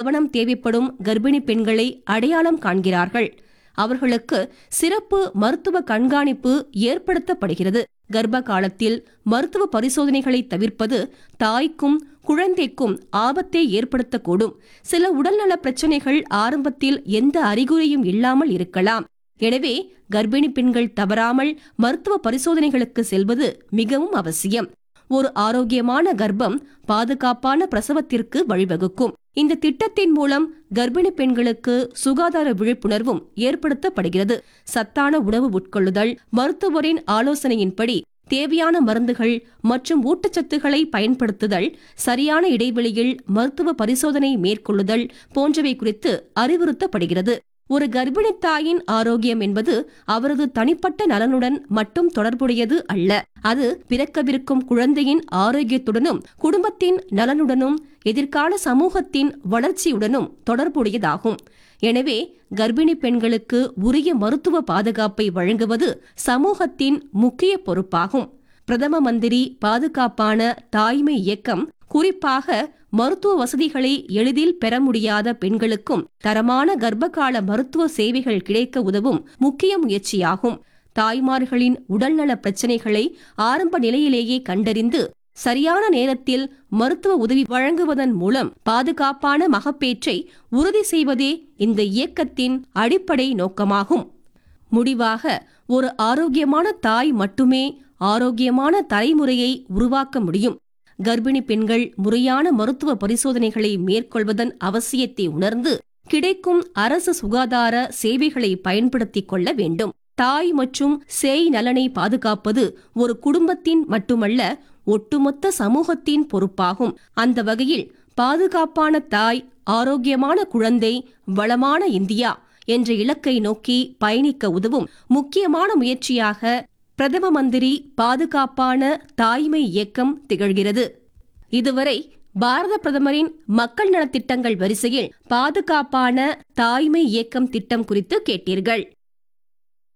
கவனம் தேவைப்படும் கர்ப்பிணி பெண்களை அடையாளம் காண்கிறார்கள் அவர்களுக்கு சிறப்பு மருத்துவ கண்காணிப்பு ஏற்படுத்தப்படுகிறது கர்ப்ப காலத்தில் மருத்துவ பரிசோதனைகளை தவிர்ப்பது தாய்க்கும் குழந்தைக்கும் ஆபத்தை ஏற்படுத்தக்கூடும் சில உடல்நல பிரச்சனைகள் ஆரம்பத்தில் எந்த அறிகுறியும் இல்லாமல் இருக்கலாம் எனவே கர்ப்பிணி பெண்கள் தவறாமல் மருத்துவ பரிசோதனைகளுக்கு செல்வது மிகவும் அவசியம் ஒரு ஆரோக்கியமான கர்ப்பம் பாதுகாப்பான பிரசவத்திற்கு வழிவகுக்கும் இந்த திட்டத்தின் மூலம் கர்ப்பிணி பெண்களுக்கு சுகாதார விழிப்புணர்வும் ஏற்படுத்தப்படுகிறது சத்தான உணவு உட்கொள்ளுதல் மருத்துவரின் ஆலோசனையின்படி தேவையான மருந்துகள் மற்றும் ஊட்டச்சத்துக்களை பயன்படுத்துதல் சரியான இடைவெளியில் மருத்துவ பரிசோதனை மேற்கொள்ளுதல் போன்றவை குறித்து அறிவுறுத்தப்படுகிறது ஒரு கர்ப்பிணி தாயின் ஆரோக்கியம் என்பது அவரது தனிப்பட்ட நலனுடன் மட்டும் தொடர்புடையது அல்ல அது பிறக்கவிருக்கும் குழந்தையின் ஆரோக்கியத்துடனும் குடும்பத்தின் நலனுடனும் எதிர்கால சமூகத்தின் வளர்ச்சியுடனும் தொடர்புடையதாகும் எனவே கர்ப்பிணி பெண்களுக்கு உரிய மருத்துவ பாதுகாப்பை வழங்குவது சமூகத்தின் முக்கிய பொறுப்பாகும் பிரதம மந்திரி பாதுகாப்பான தாய்மை இயக்கம் குறிப்பாக மருத்துவ வசதிகளை எளிதில் பெற முடியாத பெண்களுக்கும் தரமான கர்ப்பகால மருத்துவ சேவைகள் கிடைக்க உதவும் முக்கிய முயற்சியாகும் தாய்மார்களின் உடல்நல பிரச்சினைகளை ஆரம்ப நிலையிலேயே கண்டறிந்து சரியான நேரத்தில் மருத்துவ உதவி வழங்குவதன் மூலம் பாதுகாப்பான மகப்பேற்றை உறுதி செய்வதே இந்த இயக்கத்தின் அடிப்படை நோக்கமாகும் முடிவாக ஒரு ஆரோக்கியமான தாய் மட்டுமே ஆரோக்கியமான தலைமுறையை உருவாக்க முடியும் கர்ப்பிணி பெண்கள் முறையான மருத்துவ பரிசோதனைகளை மேற்கொள்வதன் அவசியத்தை உணர்ந்து கிடைக்கும் அரசு சுகாதார சேவைகளை பயன்படுத்திக் கொள்ள வேண்டும் தாய் மற்றும் சேய் நலனை பாதுகாப்பது ஒரு குடும்பத்தின் மட்டுமல்ல ஒட்டுமொத்த சமூகத்தின் பொறுப்பாகும் அந்த வகையில் பாதுகாப்பான தாய் ஆரோக்கியமான குழந்தை வளமான இந்தியா என்ற இலக்கை நோக்கி பயணிக்க உதவும் முக்கியமான முயற்சியாக பிரதம மந்திரி பாதுகாப்பான தாய்மை இயக்கம் திகழ்கிறது இதுவரை பாரத பிரதமரின் மக்கள் நலத்திட்டங்கள் வரிசையில் பாதுகாப்பான தாய்மை இயக்கம் திட்டம் குறித்து கேட்டீர்கள்